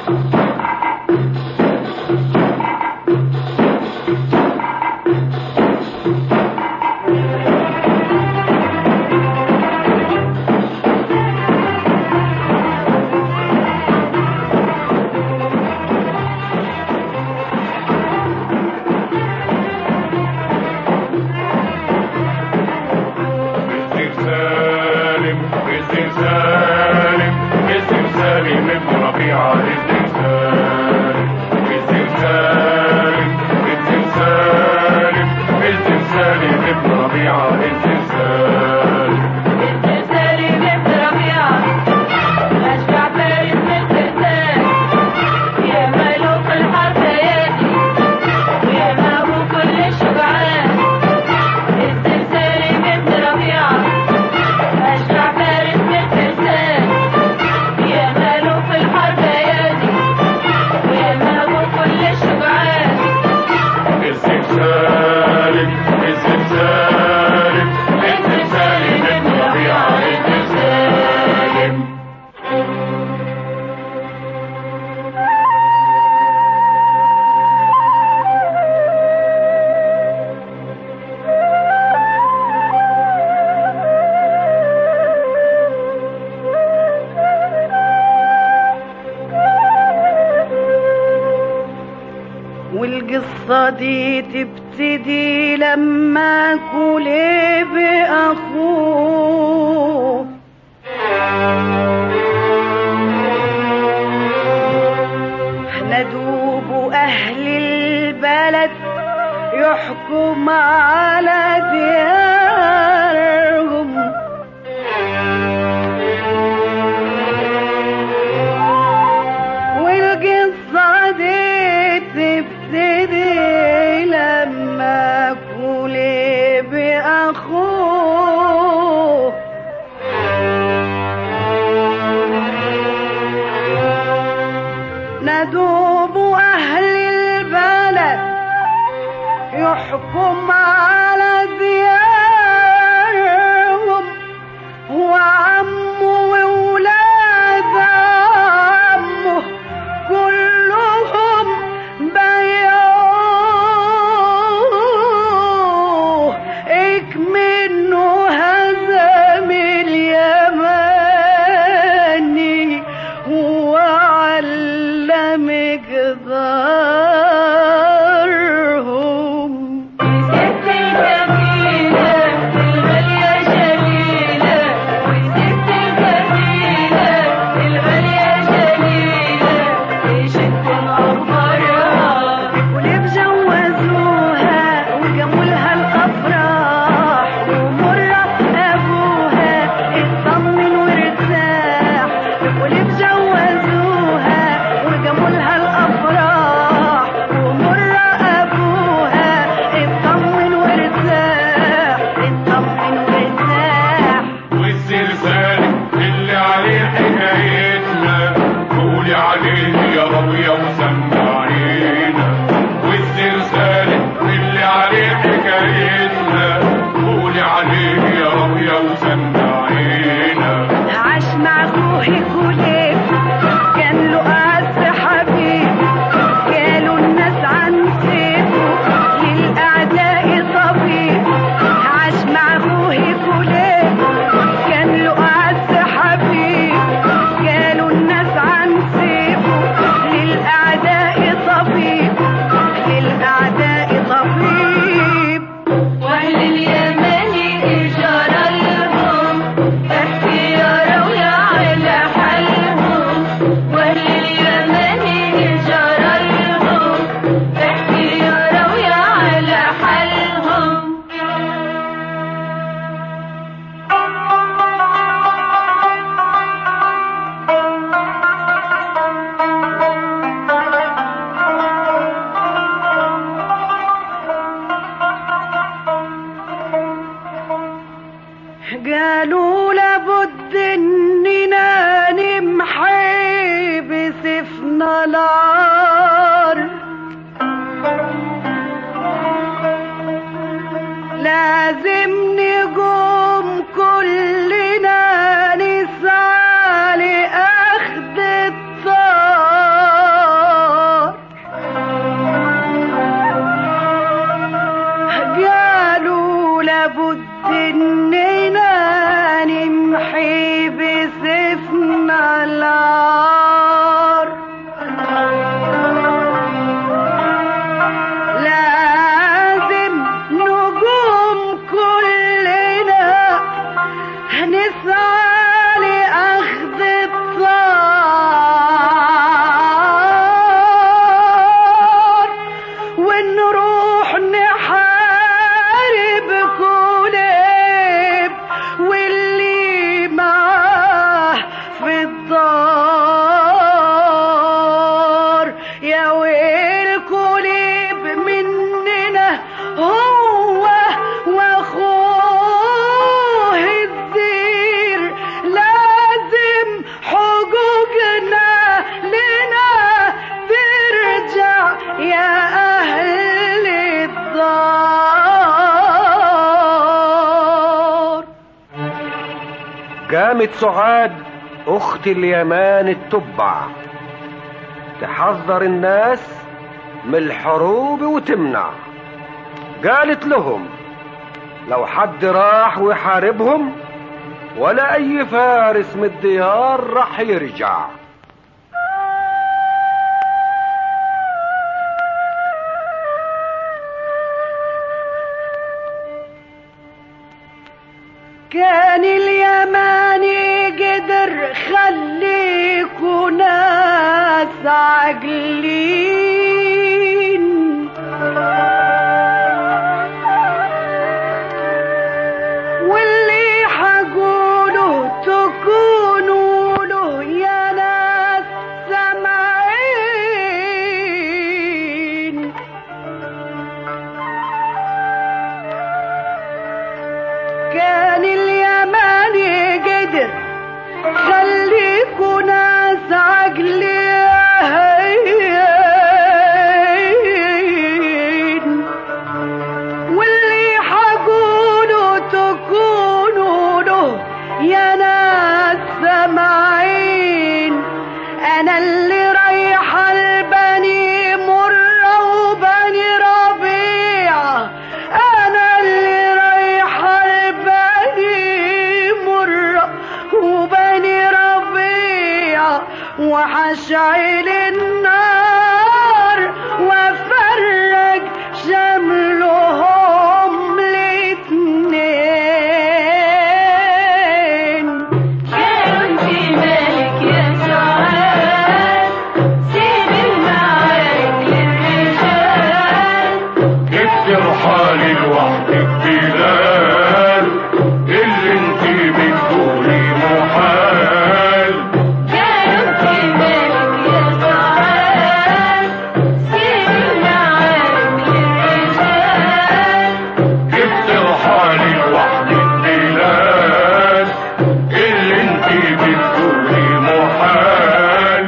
مستر سالم مستر سالم مستر سالم ابن ربيعة مستر سالم مستر سالم مستر سالم مستر سالم ابن ربيعة مستر سالم سالم ابن ربيعة أشجع فارس مستر سالم يا ملوك الحرب ياتي ويا مهو كل الشجعان مستر سالم ابن ربيعة أشجع فارس مستر سالم يا ملوك الحرب ياتي ويا مهو كل الشجعان مستر سالم مستر سالم مستر سالم ابن ربيعة مستر سالم والقصة دي تبتدي لما كليب أخوه ندوب أهل البلد يحكم على ديارهم والقصة دي تبتدي لما كليب أخوه ندوب أهل البلد يحكم على ديارهم وعمه وولاد عمه كلهم بيعوه اكمنه هزم اليماني وعلم جدارهم ست الجميلة الغالية جميلة وست الجميلة الغالية جميلة يشدوا أخبارها وليه بجوزوها وجابوا لها الافراح ومرة ابوها اطمن وارتاح وليه بجوزوها وجابوا لها الافراح ومرة ابوها اطمن وارتاح اطمن وارتاح والزلزال اللي عليه حكايتنا قولي على قامت سعاد اخت اليمان التبع تحذر الناس من الحروب وتمنع قالت لهم لو حد راح ويحاربهم ولا اي فارس من الديار راح يرجع كان اليماني قدر خليكوا ناس عاقلين واللي حقوله تكونوا له يا ناس سامعين كان اليماني قدر خليكوا ناس عقلين واللي حقوله تكونوا له يا ناس سامعين انا اللي رايحه لبني مره وبني ربيعه انا اللي رايحه لبني مره وبني ربيعه وحشعل النار وافرج شملهم الاتنين كان في ملك يا سعاد سيب المعارك للرجال كيف ترحالي لوحدك بلال اللي انت بتقولي محال كان في ملك يا سعاد سيب المعارك للرجال كيف ترحالي لوحدك بلال اللي انت بتقولي محال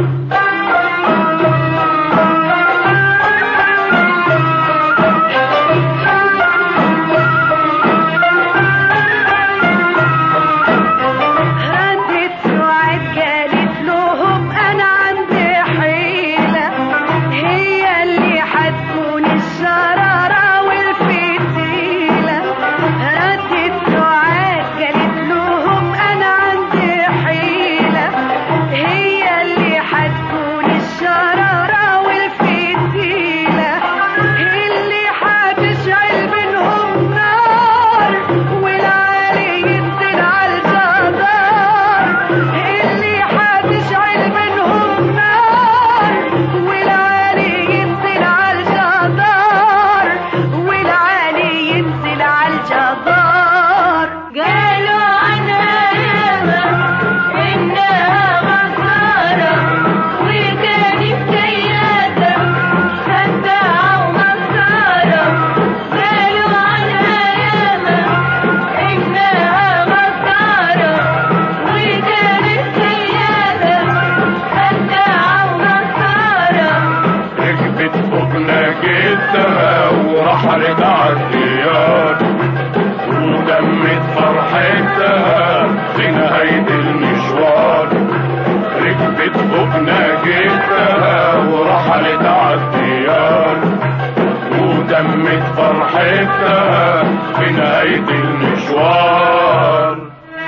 ردت سعاد قالت لهم انا عندي حيلة هي اللي حتكون الشرارة والفتيلة ردت سعاد قالت لهم انا عندي حيلة هي اللي حتكون الشرارة والفتيلة اللي حتشعل بينهم نار والعالي ينزل على الجدار اللي حتشعل بينهم نار والعالي ينزل على الجدار والعالي ينزل على الجدار قالوا عنها ياما إنها غفارة وكانت كيادة خداعة ومسارة قالوا عنها ياما إنها غفارة وكانت كيادة خداعة ومسارة ركبت فوقنا جدها ورحلت عالديار ودمت فرحتها في نهاية المشوار ركبت فوقنا جدها ورحلت عالديار ودمت فرحتها في نهاية المشوار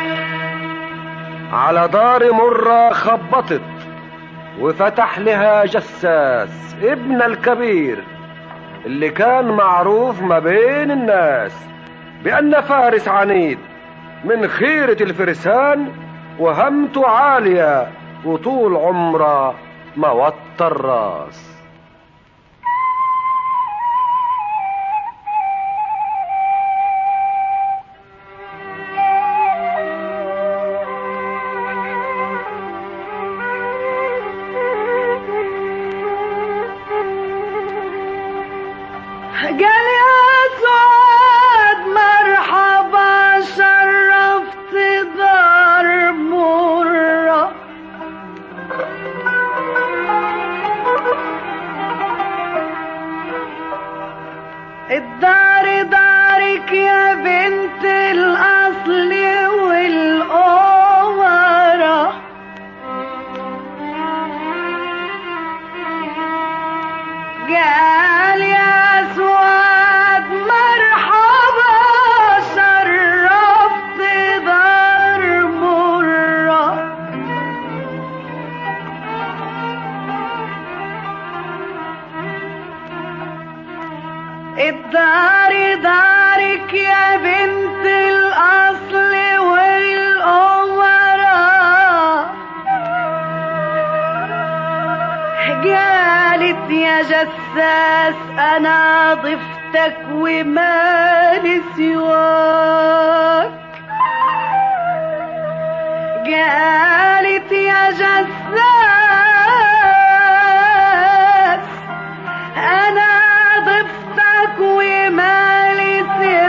على دار مرة خبطت وفتح لها جساس ابن الكبير اللي كان معروف ما بين الناس بأن فارس عنيد من خيرة الفرسان وهمته عالية وطول عمره ما وطى الراس قال يا سعاد مرحبا شرفت دار مرة الدار دارك يا بنت الأصل والأم قال يا سواد مرحبا شرفت دار مرة الدار دارك يا بنت الأصل والأمراء قالت يا جساس أنا ضفتك ومالي سواك قالت يا جساس انا ضفتك ومالي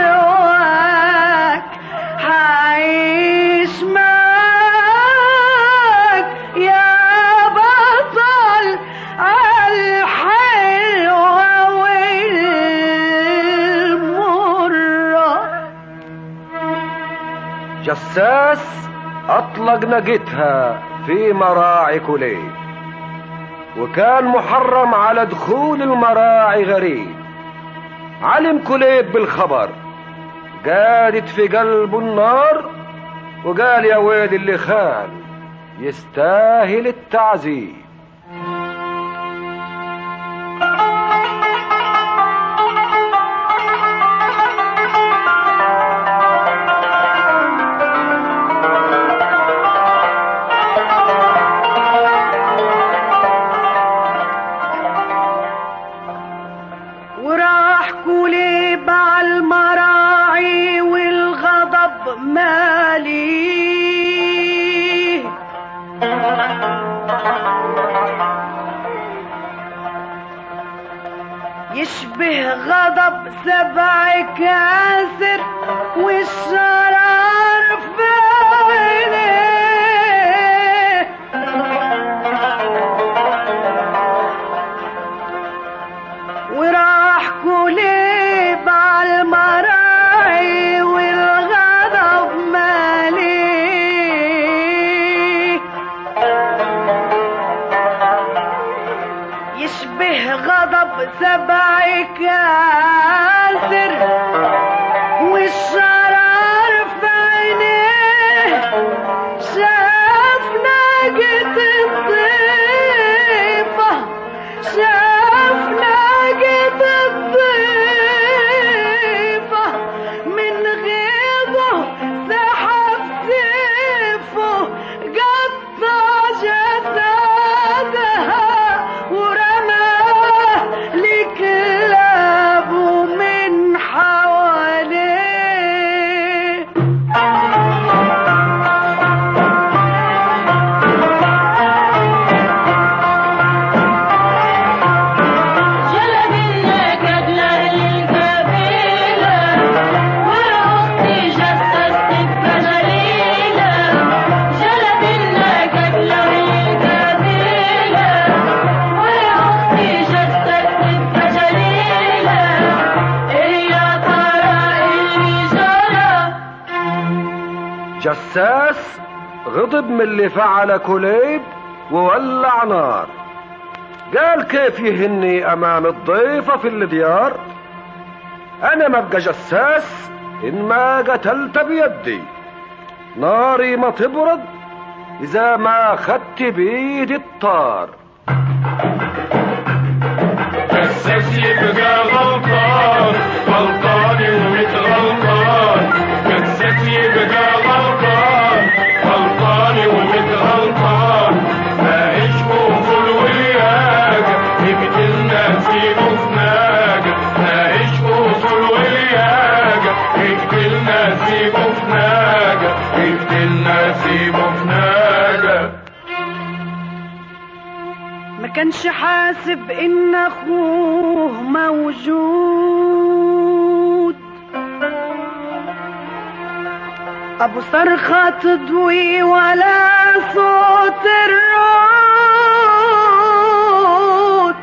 سواك حعيش معاك يا بطل الحلوة والمرة جساس أطلق نجتها في مراعي كليب وكان محرم على دخول المراعي غريب علم كليب بالخبر قادت في قلبه النار وقال يا ويلي اللي خان يستاهل التعذيب وراح كليب على المراعي والغضب مالي يشبه غضب سبع كاسر والشرار في عينيه وراح كليب على المراعي والغضب مالي يشبه غضب سبع كاسر والشرار في عينيه شاف ناقة الضيفة شاف ناقة الضيفة من غيظه سحب سيفه قطع جسدها ورماه لكلابه من حواليه جلب النكد لأهل القبيلة وأختي جسست بجليلة جلب النكد لأهل القبيلة وأختي جسست بجليلة إيه يا ترى اللي جرى جساس غضب من اللي فعل كليب وولع نار قال كيف يهني امام الضيفة في الديار انا ما ابقى جساس ان ما قتلت بيدي ناري ما تبرد اذا ما خدت بيدي الطار جساس يبقى غلطان غلطان ومت غلطان جساس يبقى غلطان غلطان ومت غلطان ما عشقه فول وياجة يقتلنا سيبه في ناجة ما عشقه فول وياجة يقتلنا سيبه في ناجة يقتلنا سيبه في ناجة ما كانش حاسب ان اخوه موجود ابو صرخة تضوي ولا صوت الرعود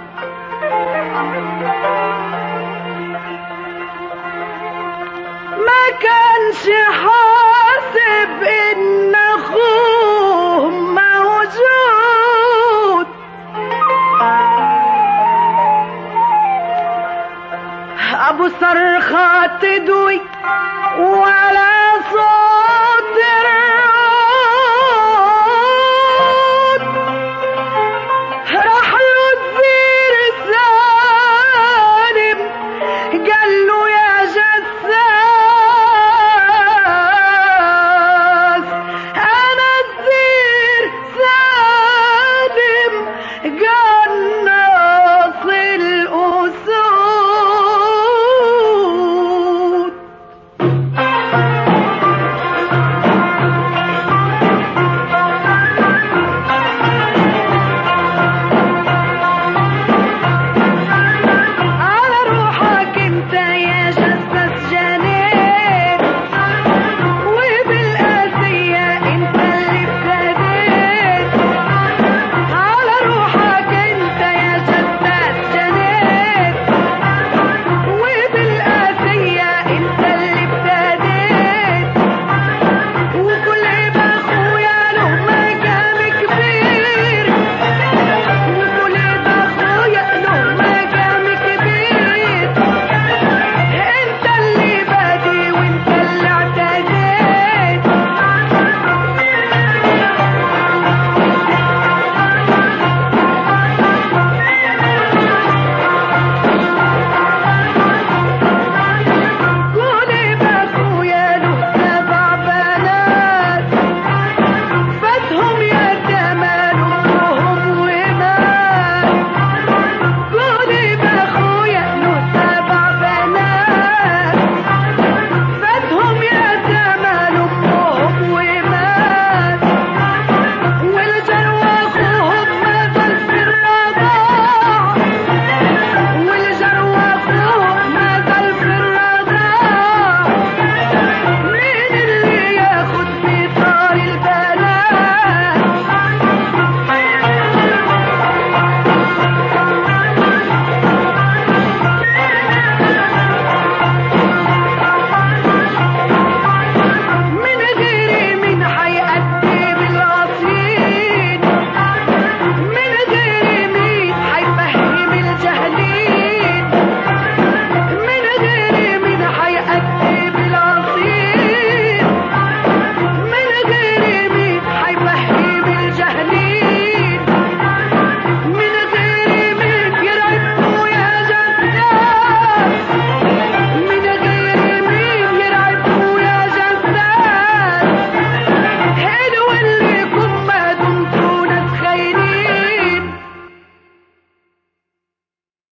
ما كانش حاسب ان اخوه موجود ابو صرخة تدوي ولا صوت